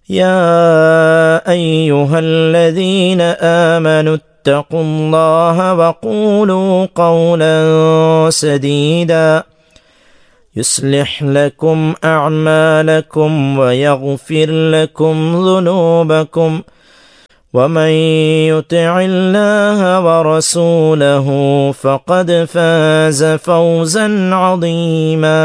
يا ايها الذين امنوا اتقوا الله وقولوا قولا سديدا يصلح لكم اعمالكم ويغفر لكم ذنوبكم ومن يطع الله ورسوله فقد فاز فوزا عظيما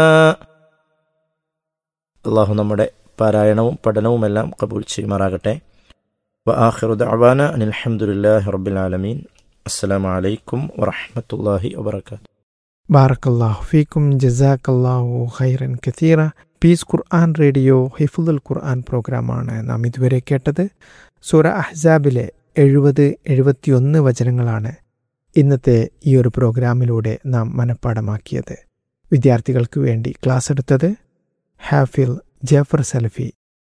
അള്ളാഹു നമ്മുടെ പാരായണവും പഠനവുമെല്ലാം കബൂൽ ചെയ്യുമാറാകട്ടെ വ ആഖിറു ദഅവാന അനിൽ ഹംദുലില്ലാഹി റബ്ബിൽ ആലമീൻ അസ്സലാമു അലൈക്കും വറഹ്മത്തുള്ളാഹി വബറകാതുഹു ബാറക്കല്ലാഹു ഫീക്കും ജസാക്കല്ലാഹു ഖൈറൻ കത്തീറ പീസ് ഖുർആൻ റേഡിയോ ഹിഫുദുൽ ഖുർആൻ പ്രോഗ്രാമാണ് നാം ഇതുവരെ കേട്ടത് സൂറ അഹ്സാബിലെ എഴുപത് എഴുപത്തിയൊന്ന് വചനങ്ങളാണ് ഇന്നത്തെ ഈ ഒരു പ്രോഗ്രാമിലൂടെ നാം മനഃപ്പാടമാക്കിയത് വിദ്യാർത്ഥികൾക്ക് വേണ്ടി ക്ലാസ് എടുത്തത് ഹാഫിൽ ജാഫർ സലഫി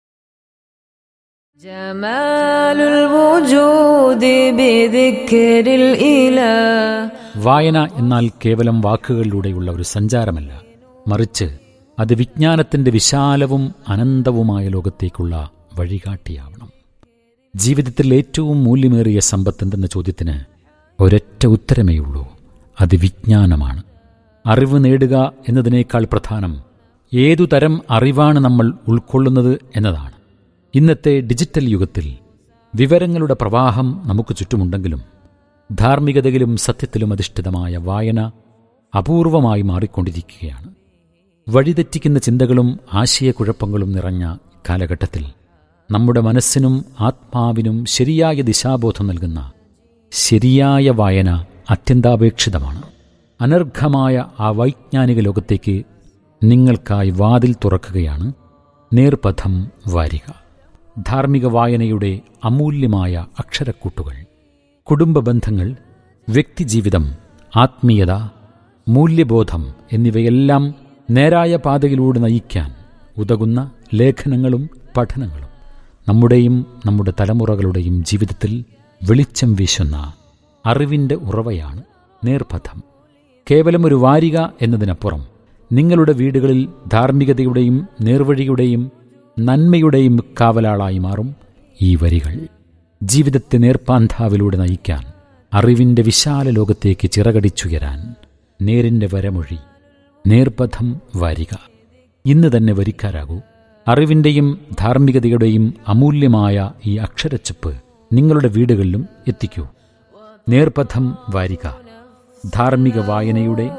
جمال الوجود بذكر الإله വായന എന്നാൽ കേവലം വാക്കുകളിലൂടെയുള്ള ഒരു സഞ്ചാരമല്ല മറിച്ച് അത് വിജ്ഞാനത്തിന്റെ വിശാലവും അനന്തവുമായ ലോകത്തേക്കുള്ള വഴികാട്ടിയാവണം ജീവിതത്തിൽ ഏറ്റവും മൂല്യമേറിയ സമ്പത്തെന്തെന്ന ചോദ്യത്തിന് ഒരൊറ്റ ഉത്തരമേയുള്ളൂ അത് വിജ്ഞാനമാണ് അറിവ് നേടുക എന്നതിനേക്കാൾ പ്രധാനം ഏതു തരം അറിവാണ് നമ്മൾ ഉൾക്കൊള്ളുന്നത് എന്നതാണ് ഇന്നത്തെ ഡിജിറ്റൽ യുഗത്തിൽ വിവരങ്ങളുടെ പ്രവാഹം നമുക്ക് ചുറ്റുമുണ്ടെങ്കിലും ധാർമ്മികതയിലും സത്യത്തിലും അധിഷ്ഠിതമായ വായന അപൂർവമായി മാറിക്കൊണ്ടിരിക്കുകയാണ് വഴിതെറ്റിക്കുന്ന ചിന്തകളും ആശയക്കുഴപ്പങ്ങളും നിറഞ്ഞ കാലഘട്ടത്തിൽ നമ്മുടെ മനസ്സിനും ആത്മാവിനും ശരിയായ ദിശാബോധം നൽകുന്ന ശരിയായ വായന അത്യന്താപേക്ഷിതമാണ് അനർഘമായ ആ വൈജ്ഞാനിക ലോകത്തേക്ക് നിങ്ങൾക്കായി വാതിൽ തുറക്കുകയാണ് നേർപഥം വാരിക ധാർമ്മിക വായനയുടെ അമൂല്യമായ അക്ഷരക്കൂട്ടുകൾ കുടുംബ ബന്ധങ്ങൾ വ്യക്തിജീവിതം ആത്മീയത മൂല്യബോധം എന്നിവയെല്ലാം നേരായ പാതയിലൂടെ നയിക്കാൻ ഉതകുന്ന ലേഖനങ്ങളും പഠനങ്ങളും നമ്മുടെയും നമ്മുടെ തലമുറകളുടെയും ജീവിതത്തിൽ വെളിച്ചം വീശുന്ന അറിവിൻ്റെ ഉറവയാണ് നേർപഥം കേവലം ഒരു വാരിക എന്നതിനപ്പുറം നിങ്ങളുടെ വീടുകളിൽ ധാർമ്മികതയുടെയും നേർവഴിയുടെയും നന്മയുടെയും കാവലാളായി മാറും ഈ വരികൾ ജീവിതത്തെ നേർപ്പാന്താവിലൂടെ നയിക്കാൻ അറിവിന്റെ വിശാല ലോകത്തേക്ക് ചിറകടിച്ചുയരാൻ നേരിന്റെ വരമൊഴി നേർപഥം വാരിക ഇന്ന് തന്നെ വരിക്കാരാകൂ അറിവിന്റെയും ധാർമ്മികതയുടെയും അമൂല്യമായ ഈ അക്ഷരച്ചപ്പ് നിങ്ങളുടെ വീടുകളിലും എത്തിക്കൂ നേർപഥം വാരിക ധാർമ്മിക വായനയുടെ